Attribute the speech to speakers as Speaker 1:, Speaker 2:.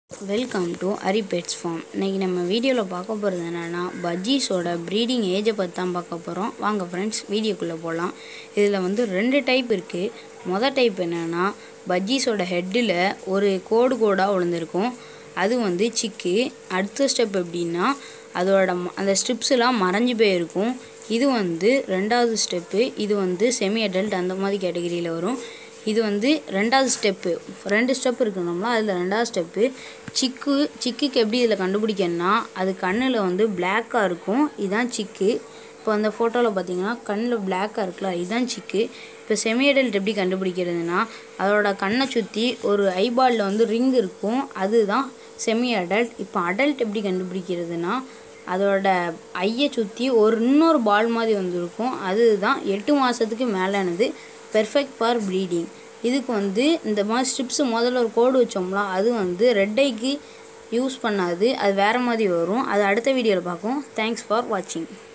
Speaker 1: welcome to Hari pets farm இன்றைக்கி நம்ம வீடியோவில் பார்க்க போகிறது என்னென்னா பஜ்ஜீஸோட ப்ரீடிங் ஏஜை பற்றி தான் பார்க்க போகிறோம் வாங்க ஃப்ரெண்ட்ஸ் வீடியோக்குள்ளே போகலாம் இதில் வந்து ரெண்டு டைப் இருக்குது மொதல் டைப் என்னென்னா பஜ்ஜீஸோட ஹெட்டில் ஒரு கோடு கோடாக விழுந்திருக்கும் அது வந்து சிக்கு அடுத்த ஸ்டெப் எப்படின்னா அதோட ம- அந்த ஸ்ட்ரிப்ஸ்லாம் மறைஞ்சு போயிருக்கும் இது வந்து ரெண்டாவது ஸ்டெப்பு இது வந்து செமி அடல்ட் அந்த மாதிரி கேட்டகரியில் வரும் இது வந்து ரெண்டாவது ஸ்டெப்பு ரெண்டு ஸ்டெப் இருக்கணும்னா அதில் ரெண்டாவது ஸ்டெப்பு சிக்கு சிக்குக்கு எப்படி இதில் கண்டுபிடிக்கணும்னா அது கண்ணில் வந்து பிளாக்காக இருக்கும் இதுதான் சிக்கு இப்போ அந்த ஃபோட்டோவில் பார்த்தீங்கன்னா கண்ணில் பிளாக்காக இருக்குல்ல இதுதான் சிக்கு இப்போ செமி அடல்ட் எப்படி கண்டுபிடிக்கிறதுனா அதோட கண்ணை சுற்றி ஒரு ஐபாலில் வந்து ரிங் இருக்கும் அதுதான் செமி அடல்ட் இப்போ அடல்ட் எப்படி கண்டுபிடிக்கிறதுனா அதோட ஐயை சுற்றி ஒரு இன்னொரு பால் மாதிரி வந்திருக்கும் அதுதான் எட்டு மாதத்துக்கு மேலானது பெர்ஃபெக்ட் ஃபார் ப்ரீடிங் இதுக்கு வந்து இந்த மாதிரி ஸ்ட்ரிப்ஸ் முதல்ல ஒரு கோடு வச்சோம்ல அது வந்து ரெட் ஐக்கு யூஸ் பண்ணாது அது வேறு மாதிரி வரும் அது அடுத்த வீடியோவில் பார்ப்போம் தேங்க்ஸ் ஃபார் வாட்சிங்